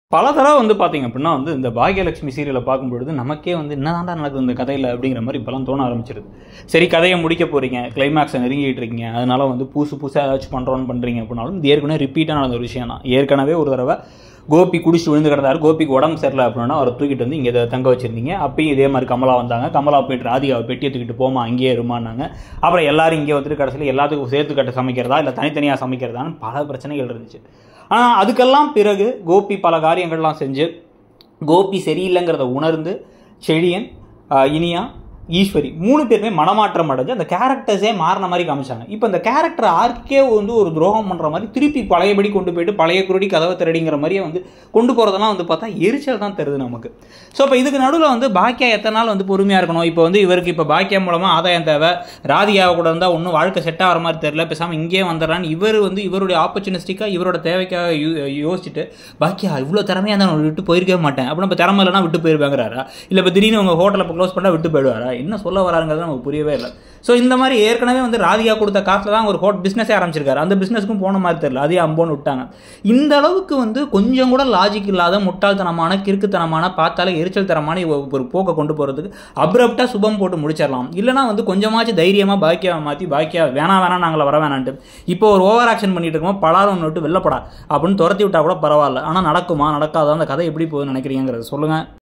பல தடவை வந்து பார்த்தீங்க அப்படின்னா வந்து இந்த பாக்யலட்சுமி சீரியலை பார்க்கும்பொழுது நமக்கே வந்து என்னதான்டா நடக்குது இந்த கதையில் அப்படிங்கிற மாதிரி இப்போலாம் தோண ஆரம்பிச்சிருது சரி கதையை முடிக்க போகிறீங்க கிளைமேக்ஸை நெருங்கிட்டு இருக்கீங்க அதனால வந்து புதுசு புதுசாக ஏதாச்சும் பண்ணுறோன்னு பண்ணுறீங்க அப்படின்னாலும் இது ஏற்கனவே ரிப்பீட்டாக நடந்த ஒரு விஷயம் தான் ஏற்கனவே ஒரு தடவை கோபி குடிச்சு விழுந்து கிடந்தாரு கோபிக்கு உடம்பு சரியில்லை அப்படின்னா அவரை தூக்கிட்டு வந்து இங்கே தங்க வச்சிருந்தீங்க அப்பயும் இதே மாதிரி கமலா வந்தாங்க கமலா போயிட்டு ராதிகாவை பெட்டியை தூக்கிட்டு போமா அங்கேயே இருமான்னாங்க அப்புறம் எல்லாரும் இங்கே வந்துட்டு கடைசியில் எல்லாத்துக்கும் சேர்த்து கட்ட சமைக்கிறதா இல்லை தனித்தனியாக சமைக்கிறதான்னு பல பிரச்சனைகள் இருந்துச்சு ஆனால் அதுக்கெல்லாம் பிறகு கோபி பல காரியங்கள்லாம் செஞ்சு கோபி சரியில்லைங்கிறத உணர்ந்து செழியன் ஆஹ் இனியா ஈஸ்வரி மூணு பேருமே மனமாற்றம் அடைஞ்சு அந்த கேரக்டர்ஸே மாறின மாதிரி காமிச்சாங்க இப்போ இந்த கேரக்டர் ஆர்க்கே வந்து ஒரு துரோகம் பண்ணுற மாதிரி திருப்பி பழையபடி கொண்டு போயிட்டு பழைய குருடி கதவை திரடிங்கிற மாதிரியே வந்து கொண்டு போகிறதெல்லாம் வந்து பார்த்தா எரிச்சல் தான் தருது நமக்கு ஸோ இப்போ இதுக்கு நடுவில் வந்து பாக்கியா எத்தனை நாள் வந்து பொறுமையாக இருக்கணும் இப்போ வந்து இவருக்கு இப்போ பாக்கியா மூலமாக ஆதாயம் தேவை ராதிகாவை கூட இருந்தால் ஒன்றும் வாழ்க்கை செட் ஆகிற மாதிரி தெரியல பேசாமல் இங்கேயே வந்துடுறான்னு இவர் வந்து இவருடைய ஆப்பர்ச்சுனிஸ்டிக்காக இவரோட தேவைக்காக யோ- யோசிச்சுட்டு பாக்கியா இவ்வளோ திறமையாக தான் நான் விட்டு போயிருக்கவே மாட்டேன் அப்போ நம்ம திறமை இல்லைனா விட்டு போயிருப்பாங்கிறாரா இல்லை இப்போ திடீர்னு உங்கள் ஹோட்டலை இப்போ க்ளோஸ் பண்ணால் விட்டு போயிடுவாரா என்ன சொல்ல வராங்கிறது நமக்கு புரியவே இல்லை ஸோ இந்த மாதிரி ஏற்கனவே வந்து ராதிகா கொடுத்த காசில் தான் ஒரு ஹோட் பிஸ்னஸே ஆரம்பிச்சிருக்காரு அந்த பிஸ்னஸ்க்கும் போன மாதிரி தெரியல அதே அம்போன்னு விட்டாங்க இந்த அளவுக்கு வந்து கொஞ்சம் கூட லாஜிக் இல்லாத முட்டாள்தனமான கிறுக்குத்தனமான பார்த்தாலே எரிச்சல் தரமான இவ- ஒரு போக்கை கொண்டு போகிறதுக்கு அப்ரப்டாக சுபம் போட்டு முடிச்சிடலாம் இல்லைனா வந்து கொஞ்சமாச்சும் தைரியமாக பாக்கியாவை மாற்றி பாக்கியா வேணாம் வேணாம் நாங்கள வர வேணான்ட்டு இப்போ ஒரு ஓவர் ஆக்ஷன் பண்ணிட்டு இருக்கோம் பலாரம் விட்டு வெளிலப்படா அப்படின்னு துரத்தி விட்டா கூட பரவாயில்ல ஆனால் நடக்குமா நடக்காதா அந்த கதை எப்படி போகுதுன்னு நினைக்கிறீங்கிறது சொல்லுங்கள்